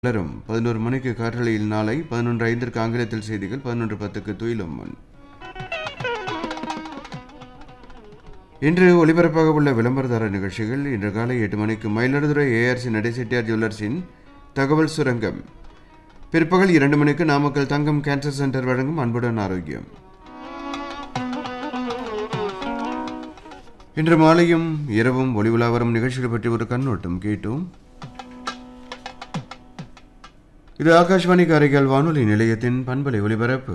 மலரும் பதினோரு மணிக்கு காற்றலையில் நாளை பதினொன்று ஐந்திற்கு ஆங்கிலத்தில் செய்திகள் பதினொன்று பத்துக்கு துயிலும் முன் இன்று ஒலிபரப்பாக உள்ள விளம்பரதார நிகழ்ச்சிகள் இன்று காலை எட்டு மணிக்கு மயிலாடுதுறை ஏஆர்சி நடைசெட்டியார் ஜுவல்லர்ஸின் தகவல் சுரங்கம் பிற்பகல் இரண்டு மணிக்கு நாமக்கல் தங்கம் கேன்சர் சென்டர் வழங்கும் அன்புடன் ஆரோக்கியம் இன்று மாலையும் இரவும் ஒளி உலா வரும் நிகழ்ச்சிகள் பற்றி ஒரு கண்ணோட்டம் கேட்டோம் இது ஆகாஷ்வாணி காரைக்கால் வானொலி நிலையத்தின் பண்பலை ஒலிபரப்பு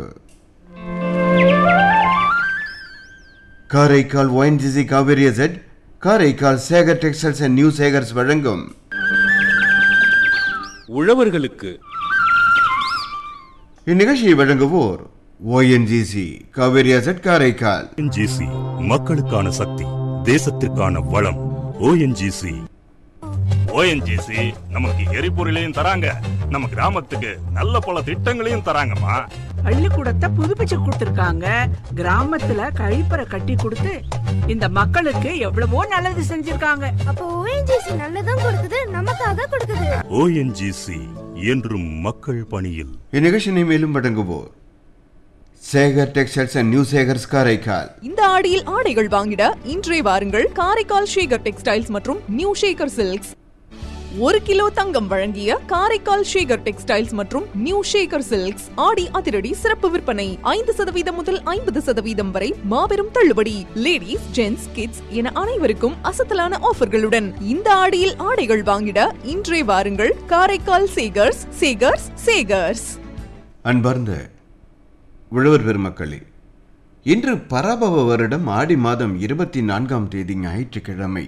Karaikal ONGC Cauvery asset Karaikal Sekar textiles and new Sekars வழங்கும் உழவர்களுக்கு இந்நிகழ்ச்சியை வழங்குவோர் ONGC Cauvery asset Karaikal ONGC மக்களுக்கான சக்தி தேசத்திற்கான வளம் ஓஎன்ஜிசி ஓஎன்ஜிசி நமக்கு எரிபொருளையும் தராங்க நம்ம கிராமத்துக்கு நல்ல பல திட்டங்களையும் தராங்கம்மா பள்ளிக்கூடத்தை புதுப்பிச்சு கொடுத்திருக்காங்க கிராமத்துல கழிப்பறை கட்டி கொடுத்து இந்த மக்களுக்கு எவ்வளவோ நல்லது செஞ்சிருக்காங்க அப்போ ஓஎன்ஜிசி நல்லதும் கொடுக்குது நமக்காக கொடுக்குது ஓஎன்ஜிசி என்றும் மக்கள் பணியில் இந்நிகழ்ச்சியை மேலும் வழங்குவோர் Sekar textiles and new Sekars Karaikal இந்த ஆடியில் ஆடைகள் வாங்கிட இன்றே வாருங்கள் காரைக்கால் ஷேகர் டெக்ஸ்டைல்ஸ் மற்றும் நியூ ஷேகர் சில்க்ஸ் ஒரு கிலோ தங்கம் வழங்கிய காரைக்கால் ஷேகர் டெக்ஸ்டைல்ஸ் மற்றும் நியூ ஷேகர் சில்க்ஸ் ஆடி அதிரடி சிறப்பு விற்பனை ஐந்து சதவீதம் முதல் ஐம்பது சதவீதம் வரை மாபெரும் தள்ளுபடி லேடிஸ் ஜென்ட்ஸ் கிட்ஸ் என அனைவருக்கும் அசத்தலான ஆஃபர்களுடன் இந்த ஆடியில் ஆடைகள் வாங்கிட இன்றே வாருங்கள் காரைக்கால் சேகர்ஸ் சேகர்ஸ் சேகர்ஸ் அன்பார்ந்த உழவர் பெருமக்களே இன்று பராபவ வருடம் ஆடி மாதம் இருபத்தி நான்காம் தேதி ஞாயிற்றுக்கிழமை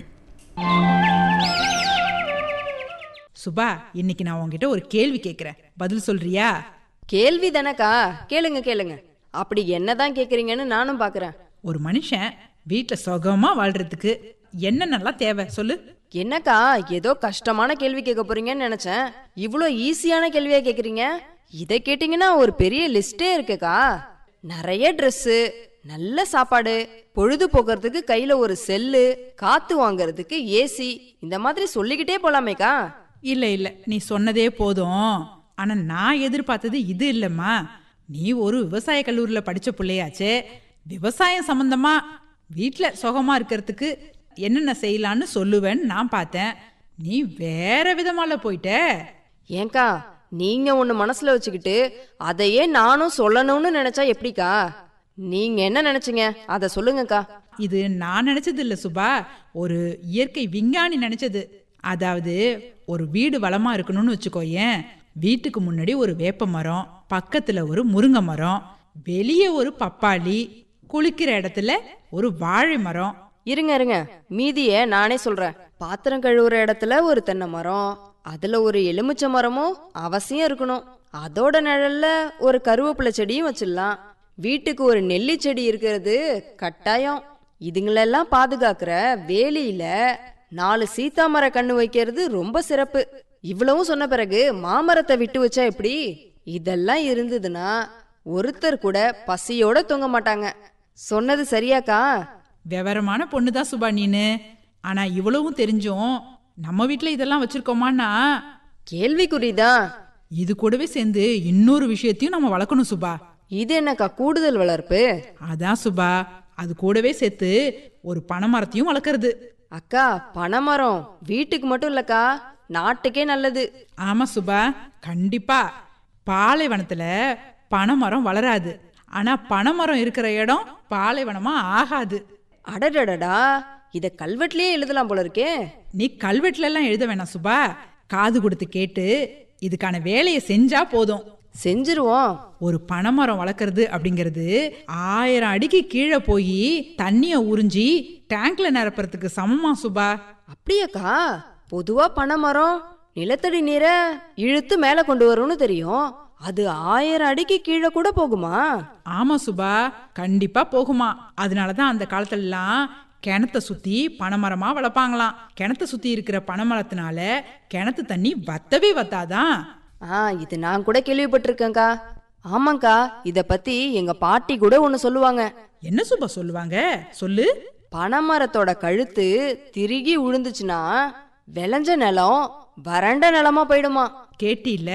சுபா இன்னைக்கு நான் உன்கிட்ட ஒரு கேள்வி கேக்குறேன் பதில் சொல்றியா கேள்வி தானக்கா கேளுங்க கேளுங்க அப்படி என்னதான் கேக்குறீங்கன்னு நானும் பாக்குறேன் ஒரு மனுஷன் வீட்ல சுகமா வாழ்றதுக்கு என்னென்னலாம் தேவை சொல்லு என்னக்கா ஏதோ கஷ்டமான கேள்வி கேட்க போறீங்கன்னு நினைச்சேன் இவ்வளோ ஈஸியான கேள்வியா கேக்குறீங்க இதை கேட்டீங்கன்னா ஒரு பெரிய லிஸ்டே இருக்குக்கா நிறைய ட்ரெஸ்ஸு நல்ல சாப்பாடு பொழுது போக்குறதுக்கு கையில ஒரு செல்லு காத்து வாங்குறதுக்கு ஏசி இந்த மாதிரி சொல்லிக்கிட்டே போலாமேக்கா இல்ல இல்ல நீ சொன்னதே போதும் ஆனா நான் எதிர்பார்த்தது இது இல்லம்மா நீ ஒரு விவசாய கல்லூரியில படிச்ச பிள்ளையாச்சே விவசாயம் சம்பந்தமா வீட்ல சுகமா இருக்கிறதுக்கு என்னென்ன செய்யலான்னு சொல்லுவேன்னு நான் பார்த்தேன் நீ வேற விதமால போயிட்ட ஏnkா நீங்க ஒண்ணு மனசுல வச்சுக்கிட்டு அதையே நானும் சொல்லணும்னு நினைச்சா எப்படிக்கா நீங்க என்ன நினைச்சீங்க அத சொல்லுங்கக்கா இது நான் நினைச்சது இல்ல சுபா ஒரு இயற்கை விஞ்ஞானி நினைச்சது அதாவது ஒரு வீடு வளமா இருக்கணும்னு வச்சுக்கோயேன் வீட்டுக்கு முன்னாடி ஒரு வேப்ப மரம் பக்கத்துல ஒரு முருங்கை மரம் வெளியே ஒரு பப்பாளி குளிக்கிற இடத்துல ஒரு வாழை மரம் இருங்க இருங்க மீதிய நானே சொல்றேன் பாத்திரம் கழுவுற இடத்துல ஒரு தென்னை மரம் அதுல ஒரு எலுமிச்சை மரமும் அவசியம் இருக்கணும் அதோட நிழல்ல ஒரு கருவேப்பிலை செடியும் வச்சிடலாம் வீட்டுக்கு ஒரு நெல்லி செடி இருக்கிறது கட்டாயம் இதுங்களெல்லாம் பாதுகாக்கிற வேலியில நாலு சீத்தாமர கண்ணு வைக்கிறது ரொம்ப சிறப்பு இவ்வளவும் சொன்ன பிறகு மாமரத்தை விட்டு வச்சா எப்படி இதெல்லாம் இருந்ததுன்னா ஒருத்தர் கூட பசியோட தூங்க மாட்டாங்க சொன்னது சரியாக்கா விவரமான பொண்ணு தான் சுபா நீனு ஆனா இவ்வளவும் தெரிஞ்சும் நம்ம வீட்ல இதெல்லாம் வச்சிருக்கோமான்னா கேள்விக்குறிதான் இது கூடவே சேர்ந்து இன்னொரு விஷயத்தையும் நம்ம வளர்க்கணும் சுபா இது என்னக்கா கூடுதல் வளர்ப்பு அதான் சுபா அது கூடவே சேர்த்து ஒரு பனைமரத்தையும் வளர்க்கறது அக்கா பனைமரம் வீட்டுக்கு மட்டும் இல்லக்கா நாட்டுக்கே நல்லது ஆமா சுபா கண்டிப்பா பாலைவனத்துல பனைமரம் வளராது ஆனா பனைமரம் இருக்கிற இடம் பாலைவனமா ஆகாது அடடடடா இத கல்வெட்டுலயே எழுதலாம் போல இருக்கே நீ கல்வெட்டுல எல்லாம் எழுத வேணாம் சுபா காது கொடுத்து கேட்டு இதுக்கான வேலையை செஞ்சா போதும் செஞ்சிருவோம் ஒரு பனைமரம் வளர்க்கறது அப்படிங்கிறது ஆயிரம் அடிக்கு கீழே போய் தண்ணிய உறிஞ்சி டேங்க்ல நிரப்புறதுக்கு சமமா சுபா அப்படியாக்கா பொதுவா பனைமரம் நிலத்தடி நீரை இழுத்து மேல கொண்டு வரும்னு தெரியும் அது ஆயிரம் அடிக்கு கீழே கூட போகுமா ஆமா சுபா கண்டிப்பா போகுமா அதனாலதான் அந்த காலத்துல எல்லாம் கிணத்த சுத்தி பனைமரமா வளர்ப்பாங்களாம் கிணத்த சுத்தி இருக்கிற பனைமரத்தினால கிணத்து தண்ணி வத்தவே வத்தாதான் ஆ இது நான் கூட கேள்விப்பட்டிருக்கேன்க்கா ஆமாங்க்கா இத பத்தி எங்க பாட்டி கூட ஒன்னு சொல்லுவாங்க என்ன சுபா சொல்லுவாங்க சொல்லு பனைமரத்தோட கழுத்து திருகி விழுந்துச்சுன்னா விளைஞ்ச நிலம் வறண்ட நிலமா போயிடுமா கேட்டில